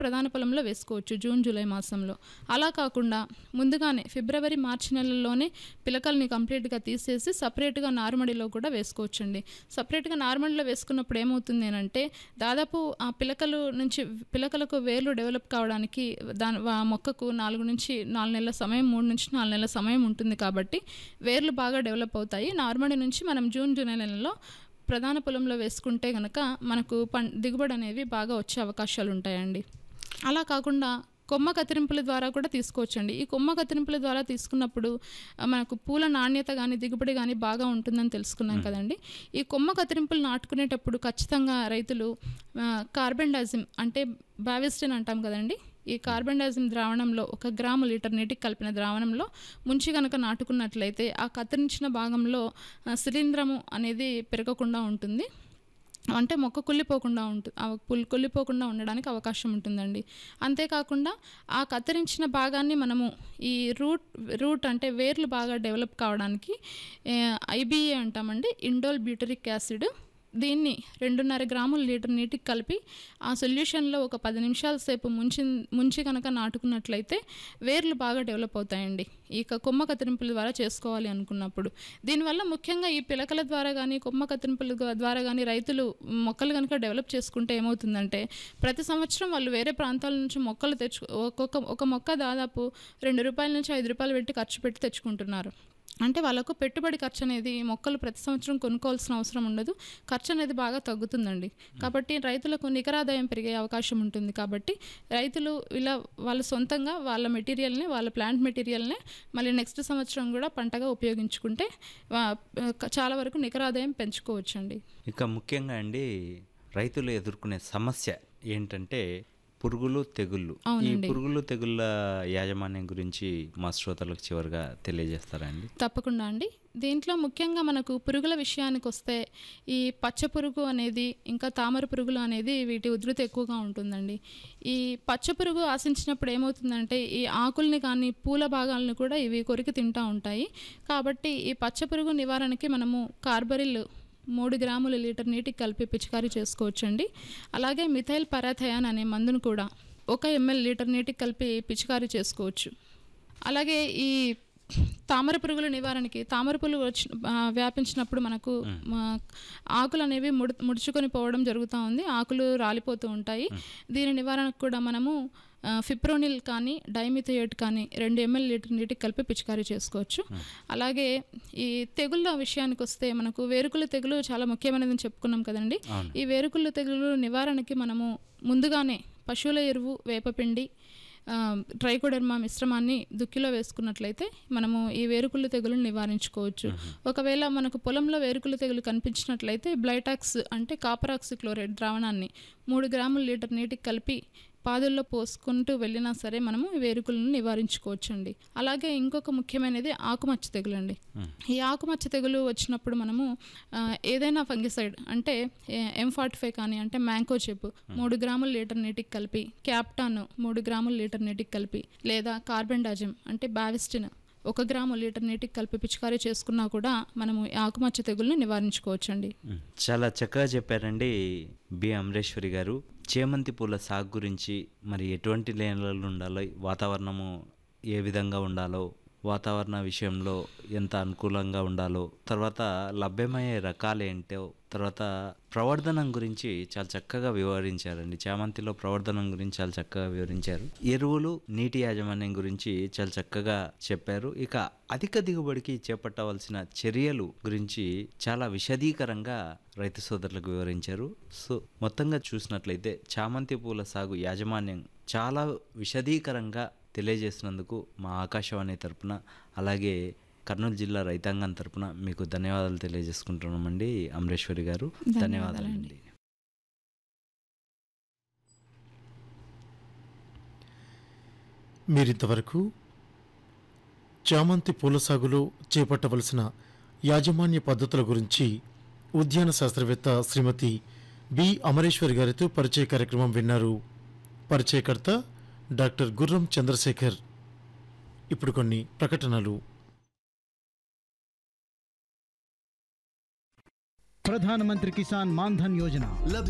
ప్రధాన పొలంలో వేసుకోవచ్చు జూన్ జూలై మాసంలో అలా కాకుండా ముందుగానే ఫిబ్రవరి మార్చి నెలల్లోనే పిలకల్ని కంప్లీట్గా తీసేసి సపరేట్గా నార్మడిలో కూడా వేసుకోవచ్చండి సపరేట్గా నార్మడిలో వేసుకున్నప్పుడు ఏమవుతుంది అంటే దాదాపు ఆ పిలకలు నుంచి పిలకలకు వేర్లు డెవలప్ కావడానికి దాని ఆ మొక్కకు నాలుగు నుంచి నాలుగు నెలల సమయం మూడు నుంచి నాలుగు నెలల సమయం ఉంటుంది కాబట్టి వేర్లు బాగా డెవలప్ అవుతాయి నార్మడి నుంచి మనం జూన్ జూలై నెలలో ప్రధాన పొలంలో వేసుకుంటే కనుక మనకు పం దిగుబడి అనేవి బాగా వచ్చే అవకాశాలు ఉంటాయండి అలా కాకుండా కొమ్మ కత్తిరింపుల ద్వారా కూడా తీసుకోవచ్చండి ఈ కొమ్మ కత్తిరింపుల ద్వారా తీసుకున్నప్పుడు ఆ, మనకు పూల నాణ్యత కానీ దిగుబడి కానీ బాగా ఉంటుందని తెలుసుకున్నాం కదండి ఈ కొమ్మ కత్తిరింపులు నాటుకునేటప్పుడు ఖచ్చితంగా రైతులు ఆ, కార్బన్ డైజిమ్ అంటే బావిస్టిన్ అంటాం కదండి ఈ కార్బన్ డైజిమ్ ద్రావణంలో ఒక గ్రాము లీటర్ నీటికి కలిపిన ద్రావణంలో ముంచి కనుక నాటుకున్నట్లయితే ఆ కత్తిరించిన భాగంలో ఆ, శిలీంధ్రము అనేది పెరగకుండా ఉంటుంది అంటే మొక్క కుళ్ళిపోకుండా ఉంటుంది ఆ పుల్ కుళ్ళిపోకుండా ఉండడానికి అవకాశం ఉంటుందండి అంతేకాకుండా ఆ కత్తిరించిన భాగాన్ని మనము ఈ రూట్ రూట్ అంటే వేర్లు బాగా డెవలప్ కావడానికి ఐబీఏ అంటామండి ఇండోల్ బ్యూటరిక్ యాసిడ్ దీన్ని రెండున్నర గ్రాముల లీటర్ నీటికి కలిపి ఆ సొల్యూషన్లో ఒక పది నిమిషాల సేపు ముంచి ముంచి కనుక నాటుకున్నట్లయితే వేర్లు బాగా డెవలప్ అవుతాయండి ఈ క- కొమ్మ కత్తిరింపుల ద్వారా చేసుకోవాలి అనుకున్నప్పుడు దీనివల్ల ముఖ్యంగా ఈ పిలకల ద్వారా కానీ కొమ్మ కత్తిరింపుల ద్వా- ద్వారా కానీ రైతులు మొక్కలు కనుక డెవలప్ చేసుకుంటే ఏమవుతుందంటే ప్రతి సంవత్సరం వాళ్ళు వేరే ప్రాంతాల నుంచి మొక్కలు తెచ్చు ఒక్కొక్క ఒక మొక్క దాదాపు రెండు రూపాయల నుంచి ఐదు రూపాయలు పెట్టి ఖర్చు పెట్టి తెచ్చుకుంటున్నారు అంటే వాళ్ళకు పెట్టుబడి ఖర్చు అనేది మొక్కలు ప్రతి సంవత్సరం కొనుక్కోవాల్సిన అవసరం ఉండదు ఖర్చు అనేది బాగా తగ్గుతుందండి కాబట్టి రైతులకు నికరాదాయం పెరిగే అవకాశం ఉంటుంది కాబట్టి రైతులు ఇలా వాళ్ళ సొంతంగా వాళ్ళ మెటీరియల్ని వాళ్ళ ప్లాంట్ మెటీరియల్ని మళ్ళీ నెక్స్ట్ సంవత్సరం కూడా పంటగా ఉపయోగించుకుంటే వా- చాలా వరకు నికరాదాయం పెంచుకోవచ్చండి ఇక ముఖ్యంగా అండి రైతులు ఎదుర్కొనే సమస్య ఏంటంటే పురుగులు తెగుళ్ళు ఈ అవునండి. పురుగులు తెగుళ్ళ యాజమాన్యం గురించి మా శ్రోతలకు చివరిగా తెలియజేస్తారా అండి తప్పకుండా అండి దీంట్లో ముఖ్యంగా మనకు పురుగుల విషయానికి వస్తే ఈ పచ్చ పురుగు అనేది ఇంకా తామర పురుగులు అనేది వీటి ఉధృతి ఎక్కువగా ఉంటుందండి ఈ పచ్చ పురుగు ఆశించినప్పుడు ఏమవుతుందంటే ఈ ఆకుల్ని కానీ పూల భాగాలను కూడా ఇవి కొరికి తింటూ ఉంటాయి కాబట్టి ఈ పచ్చ పురుగు నివారణకి మనము కార్బరిల్ మూడు గ్రాముల లీటర్ నీటికి కలిపి పిచికారీ చేసుకోవచ్చండి అలాగే మిథైల్ పరాథయాన్ అనే మందును కూడా ఒక ఎంఎల్ లీటర్ నీటికి కలిపి పిచికారీ చేసుకోవచ్చు అలాగే ఈ తామర పురుగుల నివారణకి తామర పురుగు వచ్చి ఆ, వ్యాపించినప్పుడు మనకు మా, ఆకులు అనేవి ముడు ముడుచుకొని పోవడం జరుగుతూ ఉంది ఆకులు రాలిపోతూ ఉంటాయి దీని నివారణకు కూడా మనము ఆ, ఫిప్రోనిల్ కానీ డైమిథియేట్ కానీ రెండు ఎంఎల్ లీటర్ నీటికి కలిపి పిచికారీ చేసుకోవచ్చు అలాగే ఈ తెగుళ్ళ విషయానికి వస్తే మనకు వేరుకుల తెగులు చాలా ముఖ్యమైనదని చెప్పుకున్నాం కదండి ఈ వేరుకుల తెగులు నివారణకి మనము ముందుగానే పశువుల ఎరువు వేపపిండి ఆ, ట్రైకోడెర్మా మిశ్రమాన్ని దుక్కిలో వేసుకున్నట్లయితే మనము ఈ వేరుకుళ్ళు తెగులను నివారించుకోవచ్చు ఒకవేళ మనకు పొలంలో వేరుకుళ్ళు తెగులు కనిపించినట్లయితే బ్లైటాక్స్ అంటే కాపరాక్సి క్లోరైడ్ ద్రావణాన్ని మూడు గ్రాముల లీటర్ నీటికి కలిపి పాదుల్లో పోసుకుంటూ వెళ్ళినా సరే మనము ఈ వేరుకులను నివారించుకోవచ్చండి అలాగే ఇంకొక ముఖ్యమైనది ఆకుమచ్చ తెగులు అండి ఈ ఆకుమచ్చ తెగులు వచ్చినప్పుడు మనము ఆ, ఏదైనా ఫంగిసైడ్ అంటే ఎం ఫార్టీ ఫైవ్ కానీ అంటే మ్యాంకో చెప్పు మూడు గ్రాముల లీటర్ నీటికి కలిపి క్యాప్టాన్ మూడు గ్రాముల లీటర్ నీటికి కలిపి లేదా కార్బన్ డాజిమ్ అంటే బావిస్టిన్ ఒక గ్రాము లీటర్ నీటికి కలిపి పిచికారీ చేసుకున్నా కూడా మనము ఈ ఆకుమచ్చ తెగుల్ని నివారించుకోవచ్చండి ఉమ్, చాలా చక్కగా చెప్పారండి బి అమరేశ్వరి గారు చేమంతి పూల సాగు గురించి మరి ఎటువంటి నేలలు ఉండాలో వాతావరణము ఏ విధంగా ఉండాలో వాతావరణ విషయంలో ఎంత అనుకూలంగా ఉండాలో తర్వాత లభ్యమయ్యే రకాలు ఏంటో తర్వాత ప్రవర్ధనం గురించి చాలా చక్కగా వివరించారండి చామంతిలో ప్రవర్ధనం గురించి చాలా చక్కగా వివరించారు ఎరువులు నీటి యాజమాన్యం గురించి చాలా చక్కగా చెప్పారు ఇక అధిక దిగుబడికి చేపట్టవలసిన చర్యలు గురించి చాలా విశదీకరంగా రైతు సోదరులకు వివరించారు సో మొత్తంగా చూసినట్లయితే చామంతి పూల సాగు యాజమాన్యం చాలా విశదీకరంగా తెలియజేసినందుకు మా ఆకాశవాణి తరపున అలాగే కర్నూలు జిల్లా రైతాంగం తరపున మీకు ధన్యవాదాలు తెలియజేసుకుంటున్నామండి అమరేశ్వరి గారు ధన్యవాదాలండి మీరింతవరకు చామంతి పూల సాగులో చేపట్టవలసిన యాజమాన్య పద్ధతుల గురించి ఉద్యాన శాస్త్రవేత్త శ్రీమతి బి అమరేశ్వరి గారితో పరిచయ కార్యక్రమం విన్నారు పరిచయకర్త డాక్టర్ గుర్రం చంద్రశేఖర్ ఇప్పుడు కొన్ని ప్రకటనలు ప్రధానమంత్రి కిసాన్ మాన్ధన్ యోజన లబ్ధి